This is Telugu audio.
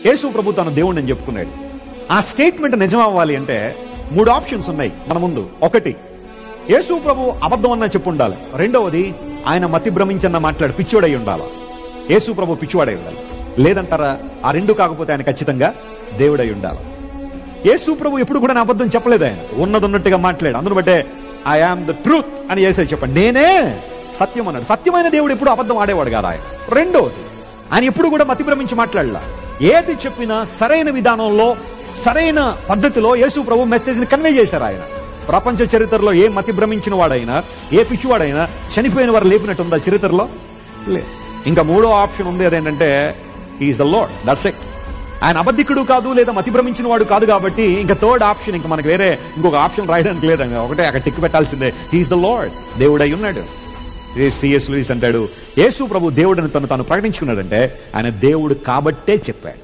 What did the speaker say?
యేసు ప్రభు తన దేవుడిని అని చెప్పుకున్నాడు ఆ స్టేట్మెంట్ నిజం అవ్వాలి అంటే మూడు ఆప్షన్స్ ఉన్నాయి మన ముందు ఒకటి యేసు ప్రభు అబద్ధం అన్న చెప్పు ఉండాలి రెండవది ఆయన మతి భ్రమించన్న మాట్లాడు పిచ్చివాడై ఉండాలి యేసు ప్రభు పిచ్చివాడై ఉండాలి లేదంటారా ఆ రెండు కాకపోతే ఆయన ఖచ్చితంగా దేవుడై ఉండాలి యేసు ప్రభు ఎప్పుడు కూడా నా అబద్ధం చెప్పలేదు ఆయన ఉన్నది ఉన్నట్టుగా మాట్లాడు అందును బట్టే ఐ ఆమ్ ద ట్రూత్ అని చేసే చెప్పండి నేనే సత్యం అన్నాడు సత్యమైన దేవుడు ఎప్పుడు అబద్ధం ఆడేవాడు కాదు ఆయన రెండోది ఆయన ఎప్పుడు కూడా మతి భ్రమించి మాట్లాడలా ఏది చెప్పినా సరైన విధానంలో సరైన పద్ధతిలో యేసు ప్రభు మెసేజ్ ని కన్వే చేశారు ఆయన ప్రపంచ చరిత్రలో ఏ మతి భ్రమించిన వాడైనా ఏ పిచ్చివాడైనా చనిపోయిన వారు లేపినట్టుందా చరిత్రలో లేదు ఇంకా మూడో ఆప్షన్ ఉంది అదేంటంటే is the lord that's it ఆయన అబద్ధికుడు కాదు లేదా మతి భ్రమించిన వాడు కాదు కాబట్టి ఇంకా థర్డ్ ఆప్షన్ ఇంకా మనకి వేరే ఇంకొక ఆప్షన్ రాయడానికి లేదండి ఒకటే అక్కడ టిక్ పెట్టాల్సిందే హీఈస్ ద లార్డ్ దేవుడై ఉన్నాడు సిఎస్ లూయిస్ అంటాడు యేసు ప్రభు దేవుడిని తను తాను ప్రకటించుకున్నాడంటే ఆయన దేవుడు కాబట్టే చెప్పాడు